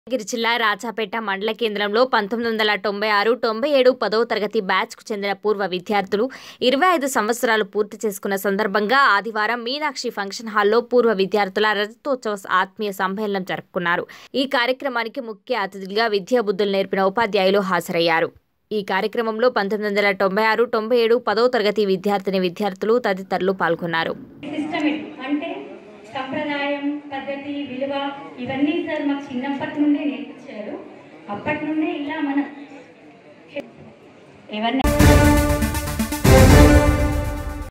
గిరి జిల్లా రాజాపేట మండల కేంద్రంలో పంతొమ్మిది వందల తొంభై ఆరు తొంభై ఏడు పదవ తరగతి బ్యాచ్కు చెందిన పూర్వ విద్యార్థులు ఇరవై ఐదు సంవత్సరాలు పూర్తి చేసుకున్న సందర్భంగా ఆదివారం మీనాక్షి ఫంక్షన్ హాల్లో పూర్వ విద్యార్థుల రజతోత్సవ ఆత్మీయ సమ్మేళనం జరుపుకున్నారు ఈ కార్యక్రమానికి ముఖ్య అతిథులుగా విద్యాబుద్ధులు నేర్పిన ఉపాధ్యాయులు హాజరయ్యారు ఈ కార్యక్రమంలో పంతొమ్మిది వందల తొంభై ఆరు తొంభై ఏడు పదవ తరగతి విద్యార్థిని విద్యార్థులు తదితరులు పాల్గొన్నారు సిస్టమేటిక్ అంటే సంప్రదాయం పద్ధతి విలువ ఇవన్నీ సార్ మాకు చిన్నప్పటి నుండే నేర్పించారు అప్పటి నుండే ఇలా మనం ఎవరినైనా